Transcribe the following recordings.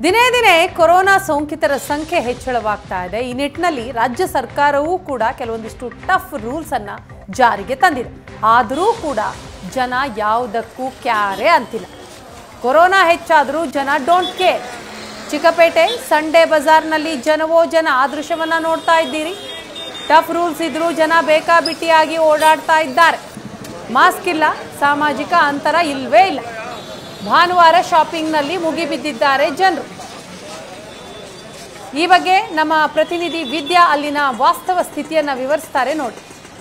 ದಿನೇ ದಿನೇ ಕೊರೋನಾ ಸೋಂಕಿತರ ಸಂಖ್ಯೆ ಹೆಚ್ಚಳವಾಗ್ತಾ ಇದೆ ಈ ನಿಟ್ಟಿನಲ್ಲಿ ರಾಜ್ಯ ಸರ್ಕಾರವೂ ಕೂಡ ಕೆಲವೊಂದಿಷ್ಟು ಟಫ್ ರೂಲ್ಸ್ ಅನ್ನ ಜಾರಿಗೆ ತಂದಿದೆ ಆದರೂ ಕೂಡ ಜನ ಯಾವುದಕ್ಕೂ ಕ್ಯಾರೆ ಅಂತಿಲ್ಲ ಕೊರೋನಾ ಹೆಚ್ಚಾದರೂ ಜನ ಡೋಂಟ್ ಕೇರ್ ಚಿಕ್ಕಪೇಟೆ ಸಂಡೇ ಬಜಾರ್ನಲ್ಲಿ ಜನವೋ ಜನ ಆ ದೃಶ್ಯವನ್ನ ನೋಡ್ತಾ ಇದ್ದೀರಿ ಟಫ್ ರೂಲ್ಸ್ ಇದ್ರೂ ಜನ ಬೇಕಾಬಿಟ್ಟಿಯಾಗಿ ಓಡಾಡ್ತಾ ಇದ್ದಾರೆ ಮಾಸ್ಕ್ ಇಲ್ಲ ಸಾಮಾಜಿಕ ಅಂತರ ಇಲ್ವೇ ಇಲ್ಲ ಭಾನುವಾರ ಶಾಪಿಂಗ್ನಲ್ಲಿ ಮುಗಿಬಿದ್ದಿದ್ದಾರೆ ಜನರು ಈ ಬಗ್ಗೆ ನಮ್ಮ ಪ್ರತಿನಿಧಿ ವಿದ್ಯಾ ಅಲ್ಲಿನ ವಾಸ್ತವ ಸ್ಥಿತಿಯನ್ನ ವಿವರಿಸ್ತಾರೆ ನೋಡಿ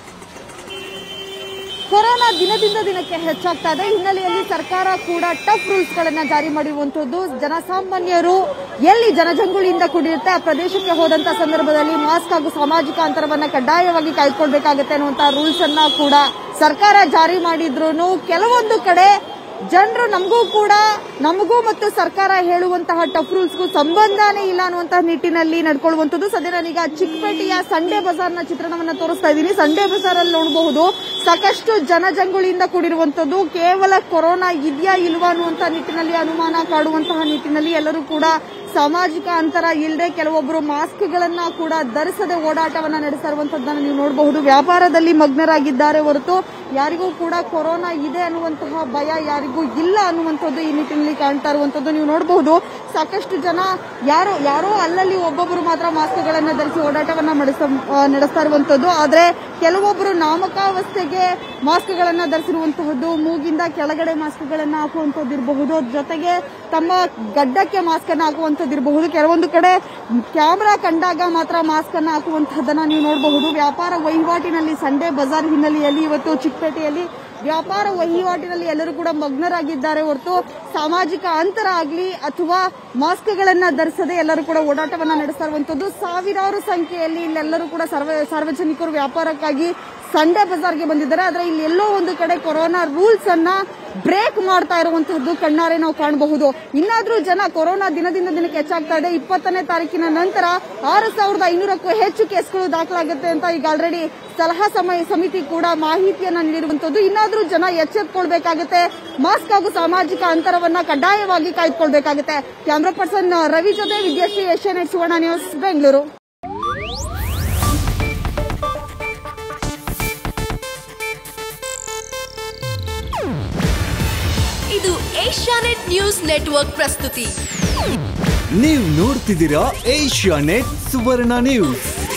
ಕೊರೋನಾ ದಿನದಿಂದ ದಿನಕ್ಕೆ ಹೆಚ್ಚಾಗ್ತಾ ಇದೆ ಹಿನ್ನೆಲೆಯಲ್ಲಿ ಸರ್ಕಾರ ಕೂಡ ಟಫ್ ರೂಲ್ಸ್ ಗಳನ್ನ ಜಾರಿ ಮಾಡಿರುವಂತದ್ದು ಜನಸಾಮಾನ್ಯರು ಎಲ್ಲಿ ಜನಜಂಗುಳಿಯಿಂದ ಕೂಡಿರುತ್ತೆ ಆ ಪ್ರದೇಶಕ್ಕೆ ಹೋದಂತ ಸಂದರ್ಭದಲ್ಲಿ ಮಾಸ್ಕ್ ಹಾಗೂ ಸಾಮಾಜಿಕ ಅಂತರವನ್ನ ಕಡ್ಡಾಯವಾಗಿ ಕಾಯ್ದುಕೊಳ್ಬೇಕಾಗುತ್ತೆ ಅನ್ನುವಂತಹ ರೂಲ್ಸ್ ಅನ್ನ ಕೂಡ ಸರ್ಕಾರ ಜಾರಿ ಮಾಡಿದ್ರು ಕೆಲವೊಂದು ಕಡೆ ಜನರು ನಮಗೂ ಕೂಡ ನಮಗೂ ಮತ್ತು ಸರ್ಕಾರ ಹೇಳುವಂತಹ ಟಫ್ ರೂಲ್ಸ್ಗೂ ಸಂಬಂಧನೇ ಇಲ್ಲ ಅನ್ನುವಂತಹ ನಿಟ್ಟಿನಲ್ಲಿ ನಡ್ಕೊಳ್ಳುವಂಥದ್ದು ಸದ್ಯ ನಾನೀಗ ಚಿಕ್ಕಪೇಟೆಯ ಸಂಡೇ ಬಜಾರ್ನ ಚಿತ್ರಣವನ್ನ ತೋರಿಸ್ತಾ ಇದ್ದೀನಿ ಸಂಡೇ ಬಜಾರ್ ಅಲ್ಲಿ ನೋಡಬಹುದು ಸಾಕಷ್ಟು ಜನಜಂಗುಳಿಯಿಂದ ಕೂಡಿರುವಂತದ್ದು ಕೇವಲ ಕೊರೋನಾ ಇದೆಯಾ ಇಲ್ವಾ ಅನ್ನುವಂತಹ ನಿಟ್ಟಿನಲ್ಲಿ ಅನುಮಾನ ಕಾಡುವಂತಹ ನಿಟ್ಟಿನಲ್ಲಿ ಎಲ್ಲರೂ ಕೂಡ ಸಾಮಾಜಿಕ ಅಂತರ ಇಲ್ಲದೆ ಕೆಲವೊಬ್ಬರು ಮಾಸ್ಕ್ ಗಳನ್ನ ಕೂಡ ಧರಿಸದೆ ಓಡಾಟವನ್ನ ನಡೆಸ್ತಾ ಇರುವಂತದ್ದನ್ನ ನೀವು ನೋಡಬಹುದು ವ್ಯಾಪಾರದಲ್ಲಿ ಮಗ್ನರಾಗಿದ್ದಾರೆ ಹೊರತು ಯಾರಿಗೂ ಕೂಡ ಕೊರೋನಾ ಇದೆ ಅನ್ನುವಂತಹ ಭಯ ಯಾರಿಗೂ ಇಲ್ಲ ಅನ್ನುವಂಥದ್ದು ಈ ನಿಟ್ಟಿನಲ್ಲಿ ಕಾಣ್ತಾ ಇರುವಂತದ್ದು ನೀವು ನೋಡಬಹುದು ಸಾಕಷ್ಟು ಜನ ಯಾರೋ ಯಾರೋ ಅಲ್ಲಲ್ಲಿ ಒಬ್ಬೊಬ್ಬರು ಮಾತ್ರ ಮಾಸ್ಕ್ ಗಳನ್ನ ಧರಿಸಿ ಓಡಾಟವನ್ನ ನಡೆಸ ಆ, ನಡೆಸ್ತಾ ಇರುವಂತದ್ದು ಆದ್ರೆ ಕೆಲವೊಬ್ಬರು ನಾಮಕಾವಸ್ಥೆಗೆ ಮಾಸ್ಕ್ ಗಳನ್ನ ಧರಿಸಿರುವಂತಹದ್ದು ಮೂಗಿಂದ ಕೆಳಗಡೆ ಮಾಸ್ಕ್ ಗಳನ್ನ ಹಾಕುವಂತದ್ದು ಇರಬಹುದು ಜೊತೆಗೆ ತಮ್ಮ ಗಡ್ಡಕ್ಕೆ ಮಾಸ್ಕ್ ಅನ್ನ ಹಾಕುವಂತದ್ದು ಇರಬಹುದು ಕೆಲವೊಂದು ಕಡೆ ಕ್ಯಾಮೆರಾ ಕಂಡಾಗ ಮಾತ್ರ ಮಾಸ್ಕ್ ಅನ್ನ ಹಾಕುವಂತಹದ್ದನ್ನ ನೀವು ನೋಡಬಹುದು ವ್ಯಾಪಾರ ವಹಿವಾಟಿನಲ್ಲಿ ಸಂಡೇ ಬಜಾರ್ ಹಿನ್ನೆಲೆಯಲ್ಲಿ ಇವತ್ತು ಚಿಕ್ಕಪೇಟೆಯಲ್ಲಿ ವ್ಯಾಪಾರ ವಹಿವಾಟಿನಲ್ಲಿ ಎಲ್ಲರೂ ಕೂಡ ಮಗ್ನರಾಗಿದ್ದಾರೆ ಹೊರತು ಸಾಮಾಜಿಕ ಅಂತರ ಆಗಲಿ ಅಥವಾ ಮಾಸ್ಕ್ಗಳನ್ನ ಧರಿಸದೆ ಎಲ್ಲರೂ ಕೂಡ ಓಡಾಟವನ್ನ ನಡೆಸ್ತಾ ಇರುವಂತದ್ದು ಸಾವಿರಾರು ಸಂಖ್ಯೆಯಲ್ಲಿ ಇಲ್ಲೆಲ್ಲರೂ ಕೂಡ ಸರ್ವ ಸಾರ್ವಜನಿಕರು ವ್ಯಾಪಾರಕ್ಕಾಗಿ ಸಂಡೇ ಬಜಾರ್ಗೆ ಬಂದಿದ್ದಾರೆ ಆದ್ರೆ ಇಲ್ಲಿ ಎಲ್ಲೋ ಒಂದು ಕಡೆ ಕೊರೋನಾ ರೂಲ್ಸ್ ಅನ್ನ ಬ್ರೇಕ್ ಮಾಡ್ತಾ ಇರುವಂತಹದ್ದು ಕಣ್ಣಾರೆ ನಾವು ಕಾಣಬಹುದು ಇನ್ನಾದ್ರೂ ಜನ ಕೊರೋನಾ ದಿನದಿಂದ ದಿನಕ್ಕೆ ಹೆಚ್ಚಾಗ್ತಾ ಇದೆ ಇಪ್ಪತ್ತನೇ ತಾರೀಕಿನ ನಂತರ ಆರು ಸಾವಿರದ ಐನೂರಕ್ಕೂ ಹೆಚ್ಚು ಕೇಸ್ಗಳು ದಾಖಲಾಗುತ್ತೆ ಅಂತ ಈಗ ಆಲ್ರೆಡಿ ಸಲಹಾ ಸಮಯ ಸಮಿತಿ ಕೂಡ ಮಾಹಿತಿಯನ್ನ ನೀಡಿರುವಂತದ್ದು ಇನ್ನಾದ್ರೂ ಜನ ಎಚ್ಚೆತ್ಕೊಳ್ಬೇಕಾಗುತ್ತೆ ಮಾಸ್ಕ್ ಹಾಗೂ ಸಾಮಾಜಿಕ ಅಂತರವನ್ನ ಕಡ್ಡಾಯವಾಗಿ ಕಾಯ್ದುಕೊಳ್ಬೇಕಾಗುತ್ತೆ ಕ್ಯಾಮ್ರಾ ಪರ್ಸನ್ ರವಿ ಜೊತೆ ವಿದ್ಯಾಶ್ರೀ ಏಷ್ಯಾ ಸುವರ್ಣ ನ್ಯೂಸ್ ಬೆಂಗಳೂರು ಇದು ಏಷ್ಯಾನೆಟ್ ನ್ಯೂಸ್ ನೆಟ್ವರ್ಕ್ ಪ್ರಸ್ತುತಿ ನೀವು ನೋಡ್ತಿದ್ದೀರಾ ಏಷ್ಯಾ ನೆಟ್ ಸುವರ್ಣ ನ್ಯೂಸ್